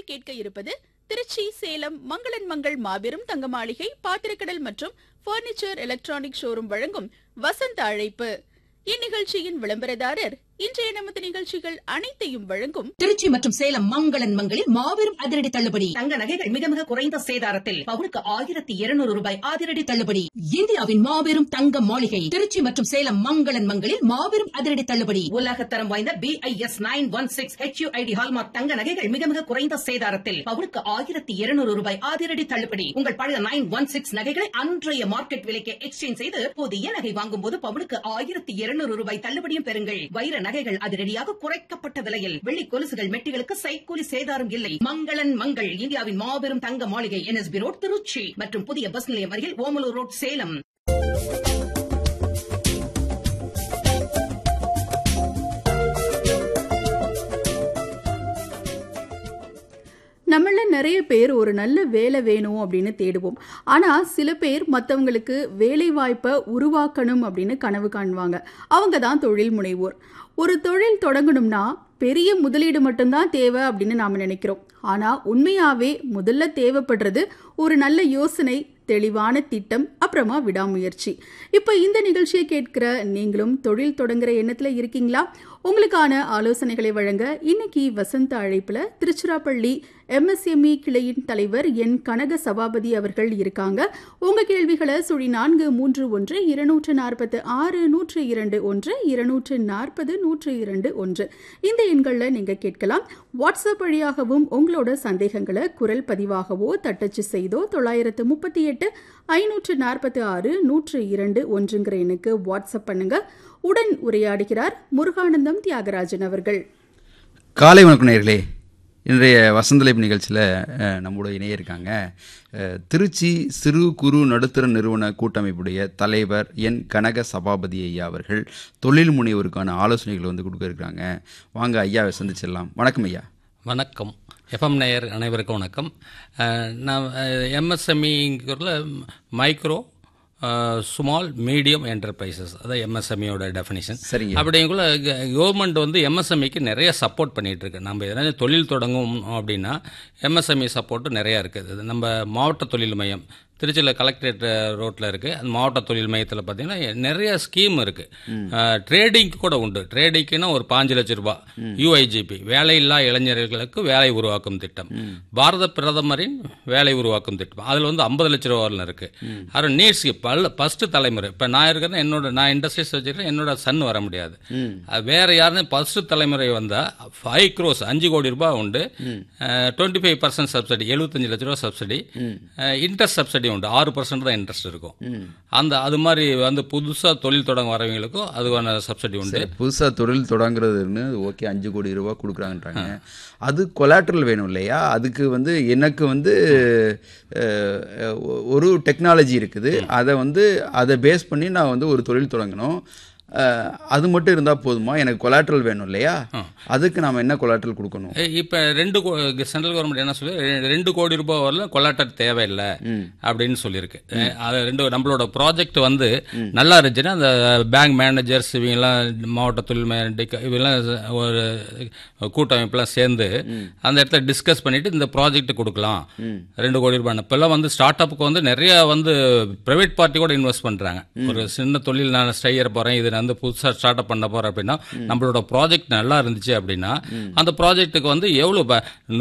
கேட்க இருப்பது திருச்சி சேலம் மங்களன் மங்கள் மாபெரும் தங்க மாளிகை பாத்திரக்கடல் மற்றும் பர்னிச்சர் எலக்ட்ரானிக் ஷோரூம் வழங்கும் வசந்த அழைப்பு இந்நிகழ்ச்சியின் விளம்பரதாரர் இன்றைய நமது நிகழ்ச்சிகள் அனைத்தையும் வழங்கும் திருச்சி மற்றும் சேலம் மங்களன் மங்களில் மாபெரும் அதிரடி தள்ளுபடி தங்க நகைகள் மிக மிக குறைந்த சேதாரத்தில் பவுனுக்கு ஆயிரத்தி இருநூறு ரூபாய் அதிரடி தள்ளுபடி இந்தியாவின் மாபெரும் தங்க மாளிகை திருச்சி மற்றும் சேலம் மங்களன் மங்களில் மாபெரும் அதிரடி தள்ளுபடி உலகத்தரம் வாய்ந்த B I S nine one six HUID hallmark தங்க நகைகள் மிக மிக குறைந்த சேதாரத்தில் பவுனுக்கு ஆயிரத்தி இருநூறு ரூபாய் அதிரடி தள்ளுபடி உங்கள் பழைய நைன் ஒன் சிக்ஸ் நகைகளை அன்றைய மார்க்கெட் விலைக்கு எக்ஸ்சேஞ்ச் செய்து புதிய நகை வாங்கும் போது பவுனுக்கு ஆயிரத்தி இருநூறு ரூபாய் தள்ளுபடியும் பெறுங்கள் வைர நகைகள் அதிரடியாக குறைக்கப்பட்ட விலையில் வெள்ளி கொலுசுகள் மெட்டிகளுக்கு சைக்கூலி சேதாரம் இல்லை மங்களன் மங்கள் இந்தியாவின் மாபெரும் தங்க மாளிகை என்எஸ்பி ரோட் திருச்சி மற்றும் புதிய பஸ் நிலையம் அருகில் ஓமலூர் ரோட் சேலம் நம்மள நிறைய பேர் ஒரு நல்ல வேலை வேணும் அப்படின்னு தேடுவோம் ஆனா சில பேர் மத்தவங்களுக்கு வேலை வாய்ப்பை உருவாக்கணும் அப்படின்னு கனவு காணுவாங்க அவங்க தான் தொழில் முனைவோர் ஒரு தொழில் தொடங்கணும்னா பெரிய முதலீடு மட்டும்தான் தேவை அப்படின்னு நாம நினைக்கிறோம் ஆனா உண்மையாவே முதல்ல தேவைப்படுறது ஒரு நல்ல யோசனை தெளிவான திட்டம் அப்புறமா விடாமுயற்சி இப்போ இந்த நிகழ்ச்சியை கேட்கிற நீங்களும் தொழில் தொடங்குற எண்ணத்துல இருக்கீங்களா உங்களுக்கான ஆலோசனைகளை வழங்க இன்னைக்கு வசந்த அழைப்புல திருச்சிராப்பள்ளி எம்எஸ்எம்இ கிளையின் தலைவர் என் கனக சபாபதி அவர்கள் இருக்காங்க உங்க கேள்விகளை சுழி நான்கு மூன்று ஒன்று இருநூற்று நாற்பத்து ஆறு நூற்று இரண்டு ஒன்று இருநூற்று நாற்பது நூற்று இரண்டு ஒன்று இந்த எண்களில் நீங்க கேட்கலாம் வாட்ஸ்அப் வழியாகவும் உங்களோட சந்தேகங்களை குரல் பதிவாகவோ தட்டச்சு செய்தோ தொள்ளாயிரத்து முப்பத்தி எட்டு ஐநூற்று நாற்பத்தி ஆறு நூற்று இரண்டு ஒன்றுங்கிற எண்ணுக்கு வாட்ஸ்அப் பண்ணுங்க உடன் உரையாடுகிறார் முருகானந்தம் தியாகராஜன் அவர்கள் காலை வணக்கம் நேர்களே இன்றைய வசந்தலைப்பு நிகழ்ச்சியில் அஹ், நம்மோட இணைய இருக்காங்க அஹ், திருச்சி சிறு குறு நடுத்தர நிறுவன கூட்டமைப்புடைய தலைவர் என் கனக சபாபதி ஐயா அவர்கள் தொழில் முனைவோருக்கான ஆலோசனைகள் வந்து கொடுக்க இருக்காங்க வாங்க ஐயாவை சந்திச்சிடலாம் வணக்கம் ஐயா வணக்கம் எஃப்எம் நேயர் அனைவருக்கும் வணக்கம் அஹ், நான் எம்எஸ்எம்இங்கிறதுல மைக்ரோ ஸ்மால் மீடியம் என்டர்பிரைசஸ் அதான் எம்எஸ்எம்இயோட டெஃபினிஷன் சரிங்க. அப்படிங்குள்ள கவர்மெண்ட் வந்து எம்எஸ்எம்இக்கு நிறைய சப்போர்ட் பண்ணிட்டு இருக்கு நம்ம எதனா தொழில் தொடங்கும் அப்படின்னா எம்எஸ்எம்இ சப்போர்ட் நிறைய இருக்குது இது நம்ம மாவட்ட தொழில் மையம் திருச்சியில் கலெக்டரேட் ரோட்டில் இருக்குது அந்த மாவட்ட தொழில் மையத்தில் பார்த்தீங்கன்னா நிறைய ஸ்கீம் இருக்குது ட்ரேடிங்க்கு கூட உண்டு ட்ரேடிங்க்குன்னா ஒரு பாஞ்சு லட்ச ரூபாய் யூஐஜிபி வேலையில்லா இளைஞர்களுக்கு வேலை உருவாக்கும் திட்டம் பாரத பிரதமரின் வேலை உருவாக்கும் திட்டம் அதில் வந்து ஐம்பது லட்ச ரூபாயில் இருக்குது அப்புறம் நீட்ஸ்க்கு பல்ல ஃபஸ்ட்டு தலைமுறை இப்போ நான் இருக்கிறேன் என்னோட நான் இண்டஸ்ட்ரீஸ் வச்சுருக்கேன் என்னோட சன் வர முடியாது அது வேற யாருன்னு ஃபஸ்ட்டு தலைமுறை வந்தால் ஃபைவ் க்ரோஸ் அஞ்சு கோடி ரூபாய் உண்டு டுவெண்ட்டி ஃபைவ் பர்சன்ட் சப்சிடி எழுபத்தஞ்சு லட்ச ரூபா சப்சிடி இன்ட்ரெஸ்ட் சப்சிடி உண்டு ஆறு பர்சன்ட் தான் இன்ட்ரெஸ்ட் இருக்கும் அந்த அது மாதிரி வந்து புதுசாக தொழில் தொடங்க வரவங்களுக்கும் அதுக்கான சப்சிடி உண்டு புதுசாக தொழில் தொடங்குறதுன்னு ஓகே அஞ்சு கோடி ரூபா கொடுக்குறாங்கன்றாங்க அது கொலாட்ரல் வேணும் இல்லையா அதுக்கு வந்து எனக்கு வந்து அஹ், அஹ், ஒரு டெக்னாலஜி இருக்குது அதை வந்து அதை பேஸ் பண்ணி நான் வந்து ஒரு தொழில் தொடங்கணும் அஹ், அது மட்டும் இருந்தால் போதுமா எனக்கு கொலாட்ரல் வேணும் இல்லையா அதுக்கு நாம் என்ன கொலாட்ரல் கொடுக்கணும் இப்போ ரெண்டு கோ- சென்ட்ரல் கவர்மெண்ட் என்ன சொல்லி ரெ- ரெண்டு கோடி ரூபாய் வரல கொலாட்டர் தேவையில்லை அப்படின்னு சொல்லியிருக்கு அஹ் அது ரெண்டு நம்மளோட ப்ராஜெக்ட் வந்து நல்லா இருந்துச்சுன்னா அந்த பேங்க் மேனேஜர்ஸ் இவங்கெல்லாம் மாவட்ட தொழில் மே- டிக- இவங்கெல்லாம் ஒரு கூட்டமைப்புலாம் சேர்ந்து அந்த இடத்துல டிஸ்கஸ் பண்ணிட்டு இந்த ப்ராஜெக்ட் கொடுக்கலாம் ரெண்டு கோடி ரூபாய் இப்போல்லாம் வந்து ஸ்டார்ட் அப்புக்கு வந்து நிறைய வந்து பிரைவேட் பார்ட்டி கூட இன்வெஸ்ட் பண்றாங்க ஒரு சின்ன தொழில் நான் செய்யற போறேன் இது நான் வந்து புதுசாக ஸ்டார்ட் அப் பண்ண போறேன் அப்படின்னா நம்மளோட ப்ராஜெக்ட் நல்லா இருந்துச்சு அப்படின்னா அந்த ப்ராஜெக்ட்டுக்கு வந்து எவ்வளோ